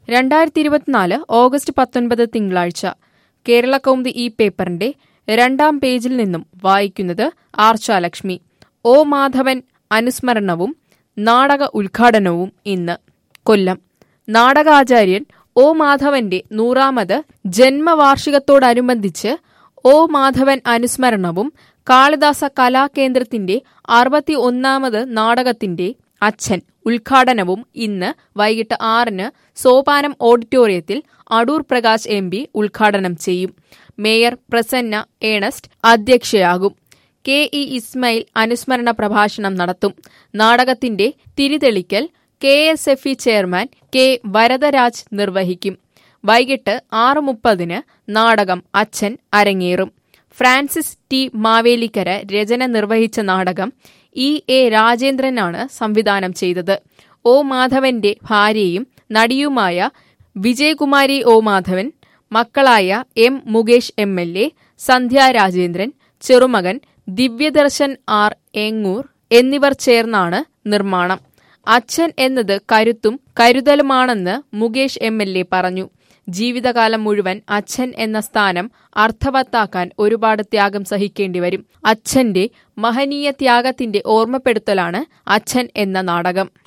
രണ്ടായിരത്തി ഇരുപത്തിനാല് ഓഗസ്റ്റ് പത്തൊൻപത് തിങ്കളാഴ്ച കേരള കൗമുദി ഈ പേപ്പറിന്റെ രണ്ടാം പേജിൽ നിന്നും വായിക്കുന്നത് ആർച്ചാലക്ഷ്മി ഒ മാധവൻ അനുസ്മരണവും നാടക ഉദ്ഘാടനവും ഇന്ന് കൊല്ലം നാടകാചാര്യൻ ഒ മാധവന്റെ നൂറാമത് ജന്മവാർഷികത്തോടനുബന്ധിച്ച് ഒ മാധവൻ അനുസ്മരണവും കാളിദാസ കലാകേന്ദ്രത്തിന്റെ അറുപത്തി ഒന്നാമത് നാടകത്തിന്റെ അച്ഛൻ ഉദ്ഘാടനവും ഇന്ന് വൈകിട്ട് ആറിന് സോപാനം ഓഡിറ്റോറിയത്തിൽ അടൂർ പ്രകാശ് എം പി ഉദ്ഘാടനം ചെയ്യും മേയർ പ്രസന്ന ഏണസ്റ്റ് അധ്യക്ഷയാകും കെ ഇ ഇസ്മായിൽ അനുസ്മരണ പ്രഭാഷണം നടത്തും നാടകത്തിന്റെ തിരിതെളിക്കൽ K S F E chairman K Varadaraj നിർവഹിക്കും വൈകിട്ട് ആറ് മുപ്പതിന് നാടകം അച്ഛൻ അരങ്ങേറും ഫ്രാൻസിസ് ടി മാവേലിക്കര രചന നിർവഹിച്ച നാടകം ഇ എ രാജേന്ദ്രനാണ് സംവിധാനം ചെയ്തത് ഒ മാധവന്റെ ഭാര്യയും നടിയുമായ വിജയകുമാരി ഒ മാധവൻ മക്കളായ M Mukesh M L A Sandhya Rajendran ചെറുമകൻ ദിവ്യദർശൻ ആർ എങ്ങൂർ എന്നിവർ ചേർന്നാണ് നിർമ്മാണം അച്ഛൻ എന്നത് കരുത്തും കരുതലുമാണെന്ന് മുകേഷ് എം എൽ എ പറഞ്ഞു ജീവിതകാലം മുഴുവൻ അച്ഛൻ എന്ന സ്ഥാനം അർത്ഥവത്താക്കാൻ ഒരുപാട് ത്യാഗം സഹിക്കേണ്ടി വരും അച്ഛന്റെ മഹനീയ ത്യാഗത്തിന്റെ ഓർമ്മപ്പെടുത്തലാണ് അച്ഛൻ എന്ന നാടകം